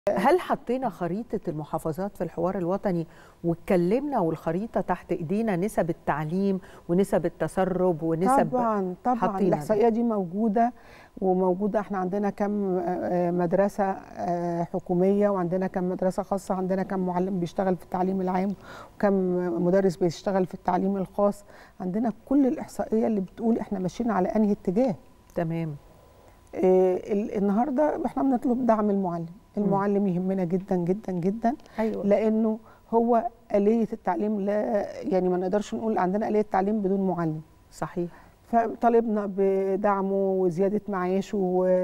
هل حطينا خريطة المحافظات في الحوار الوطني واتكلمنا والخريطة تحت ايدينا نسب التعليم ونسب التسرب ونسب طبعا طبعا حطينا ده. الاحصائيه دي موجوده وموجوده احنا عندنا كم آه، مدرسه آه، حكوميه وعندنا كم مدرسه خاصه عندنا كم معلم بيشتغل في التعليم العام وكم مدرس بيشتغل في التعليم الخاص عندنا كل الاحصائيه اللي بتقول احنا ماشيين على انهي اتجاه تمام آه، ال- النهارده احنا بنطلب دعم المعلم المعلم يهمنا جدا جدا جدا ايوه لانه هو آلية التعليم لا يعني ما نقدرش نقول عندنا آلية تعليم بدون معلم صحيح فطالبنا بدعمه وزيادة معاشه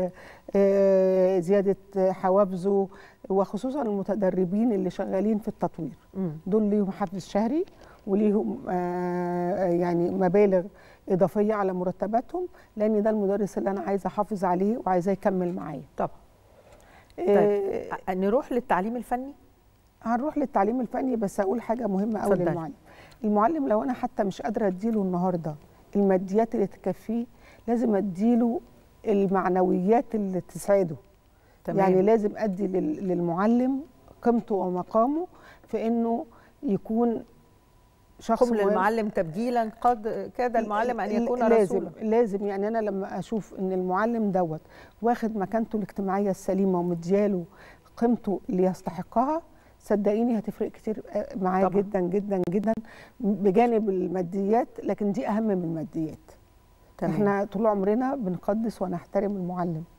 وزيادة حوافزه وخصوصا المتدربين اللي شغالين في التطوير مم. دول ليهم حافز شهري وليهم آه، يعني مبالغ إضافية على مرتباتهم لأن ده المدرس اللي أنا عايزة أحافظ عليه وعايزاه يكمل معايا طبعا آه، أ- نروح للتعليم الفني هنروح للتعليم الفني بس اقول حاجه مهمه قوي اتفضلي. للمعلم المعلم لو انا حتى مش قادره اديله النهارده الماديات اللي تكفيه لازم اديله المعنويات اللي تسعده تمام. يعني لازم ادي لل- للمعلم قيمته ومقامه في انه يكون شخص قم مهم. للمعلم تبجيلا قد كاد المعلم ان يكون لازم رسولا لازم يعني انا لما اشوف ان المعلم دوت واخد مكانته الاجتماعيه السليمه ومدياله قيمته اللي يستحقها صدقيني هتفرق كتير معاه طبعاً. جدا جدا جدا بجانب الماديات لكن دي اهم من الماديات تمام. احنا طول عمرنا بنقدس ونحترم المعلم